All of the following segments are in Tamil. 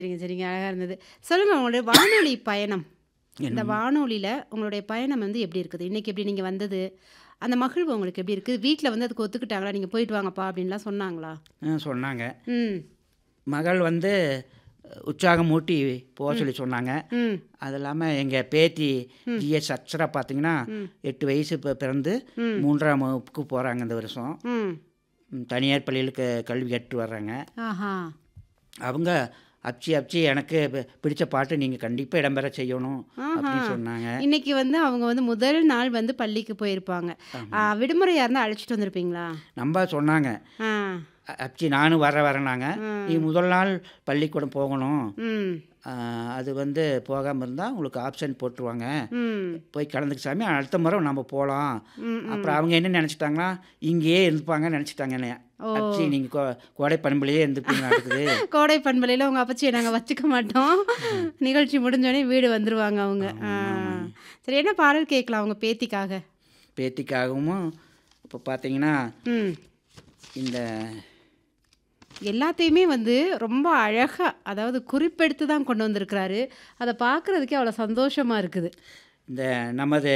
சரிங்க, சரிங்க. அழகா இருந்தது. சொல்லுங்க உங்களுடைய வானொலி பயணம். இந்த என்னங்க? வானொலியில உங்களுடைய பயணம் வந்து எப்படி இருக்குது? இன்னைக்கு எப்படி நீங்க வந்தது? அந்த மகிழ்வு உங்களுக்கு எப்படி இருக்கு? வீட்ல வந்து அதுக்கு ஒத்துக்கிட்டாங்களா? நீங்க போயிட்டு வாங்கப்பா அப்படின்லாம் சொன்னாங்களா? ஆ சொன்னாங்க. ம். மகள் வந்து உற்சாகமூட்டி போக சொல்லி சொன்னாங்க. ம். அது இல்லாமல் எங்கள் பேத்தி ம். ஜிஎஸ் அக்ஷரா பார்த்தீங்கன்னா ம். எட்டு வயசு இப்போ பிறந்து ம். மூன்றாம் வகுப்புக்கு போகிறாங்க இந்த வருஷம் ம். ம், தனியார் பள்ளியில் க கல்வி கற்று வர்றாங்க ஆஹா. அவங்க அப்ச்சி அப்ச்சி எனக்கு பி- பிடிச்ச பாட்டு நீங்கள் கண்டிப்பாக இடம்பெற செய்யணும் ஆஹா. அப்படின்னு சொன்னாங்க இன்னைக்கு வந்து அவங்க வந்து முதல் நாள் வந்து பள்ளிக்கு போயிருப்பாங்க. ஆமா. ஆ, விடுமுறையா இருந்தா அழைச்சிட்டு வந்திருப்பீங்களா? நம்ம சொன்னாங்க ஆ. "அ- அப்ச்சி நானும் வர வரேனாங்க நீ ம். முதல் நாள் பள்ளிக்கூடம் போகணும் ம். ஆ, அது வந்து போகாமல் இருந்தால் உங்களுக்கு ஆப்ஷன் போட்டுருவாங்க ம். போய் கலந்துக்க சாமி அடுத்த முறை நம்ம போகலாம் ம். ம். அப்புறம் அவங்க என்ன நினச்சிட்டாங்கன்னா இங்கேயே இருந்துப்பாங்கன்னு நினச்சிட்டாங்க என்னைய ஓ. அப்ச்சி நீங்கள் கோ கோடை பண்புலையே இருந்துப்பீங்க நடக்குது கோடை பண்பலையில் உங்கள் அப்பச்சியை நாங்கள் வச்சுக்க மாட்டோம் நிகழ்ச்சி முடிஞ்சோடனே வீடு வந்துருவாங்க அவங்க ஆ. ஆமாம். சரி என்ன பாடல் கேட்கலாம் அவங்க பேத்திக்காக பேத்திக்காகவும் இப்போ பார்த்தீங்கன்னா ம் இந்த எல்லாத்தையுமே வந்து ரொம்ப அழகாக அதாவது குறிப்பெடுத்து தான் கொண்டு வந்திருக்கிறாரு அதை பார்க்குறதுக்கே அவ்வளோ சந்தோஷமாக இருக்குது இந்த நமது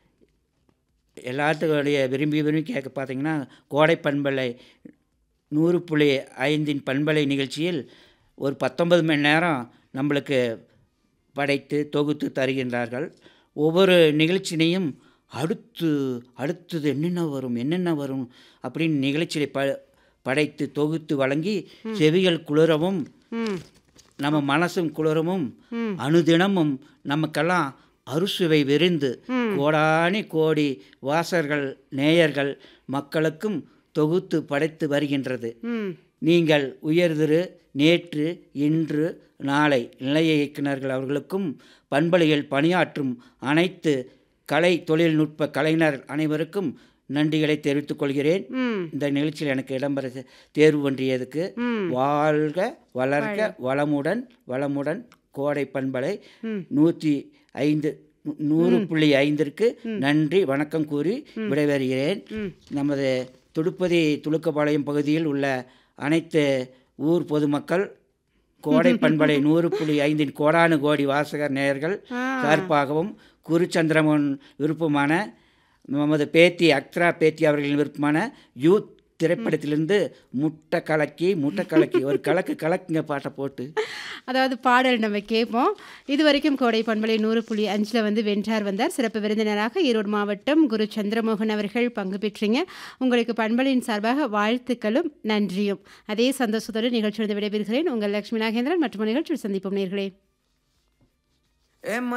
எல்லாத்துடைய விரும்பி விரும்பி கேட்க பார்த்தீங்கன்னா கோடை பண்பலை நூறு புள்ளி ஐந்தின் பண்பலை நிகழ்ச்சியில் ஒரு பத்தொன்பது மணி நேரம் நம்மளுக்கு படைத்து தொகுத்து தருகின்றார்கள் ஒவ்வொரு நிகழ்ச்சினையும் அடுத்து அடுத்தது என்னென்ன வரும் என்னென்ன வரும் அப்படின்னு நிகழ்ச்சியை ப படைத்து தொகுத்து வழங்கி செவிகள் குளிரவும் ம் நம்ம மனசும் குளிரவும் ம் அனுதினமும் நமக்கெல்லாம் அறுசுவை விரிந்து ம். கோடானி கோடி வாசகர்கள் நேயர்கள் மக்களுக்கும் தொகுத்து படைத்து வருகின்றது ம் நீங்கள் உயர்திரு நேற்று இன்று நாளை நிலைய இயக்குனர்கள் அவர்களுக்கும் பண்பலையில் பணியாற்றும் அனைத்து கலை தொழில்நுட்ப கலைஞர் அனைவருக்கும் நன்றிகளை தெரிவித்துக் கொள்கிறேன் ம் இந்த நிகழ்ச்சியில் எனக்கு இடம்பெற தேர்வு பன்றியதுக்கு ம் வாழ்க வளர்க வளமுடன் வளமுடன் கோடை பண்பலை ம் நூற்றி ஐந்து நூ- நூறு புள்ளி ஐந்திற்கு நன்றி வணக்கம் கூறி விடைபெறுகிறேன் ம் நமது துடுப்பதி துலுக்கபாளையம் பகுதியில் உள்ள அனைத்து ஊர் பொதுமக்கள் கோடை பண்பலை நூறு புள்ளி ஐந்தின் கோடானு கோடி வாசகர் நேயர்கள் ஆ. சார்பாகவும் குருச்சந்திரமன் விருப்பமான நமது பேத்தி அக்ரா பேத்தி அவர்களின் விருப்பமான யூத் திரைப்படத்திலிருந்து முட்டை கலக்கி முட்டை கலக்கி ஒரு கலக்கு கலக்குங்க பாட்டை போட்டு அதாவது பாடல் நம்ம கேட்போம் இது வரைக்கும் கோடை பண்பலை நூறு புள்ளி அஞ்சில் வந்து வென்றார் வந்தார் சிறப்பு விருந்தினராக ஈரோடு மாவட்டம் குரு சந்திரமோகன் அவர்கள் பங்கு பெற்றீங்க உங்களுக்கு பண்பலையின் சார்பாக வாழ்த்துக்களும் நன்றியும் அதே சந்தோஷத்தோடு நிகழ்ச்சியோடு விடைபெறுகிறேன் உங்கள் லட்சுமி நாகேந்திரன் மற்றும் நிகழ்ச்சியில் சந்திப்போம் நேர்களே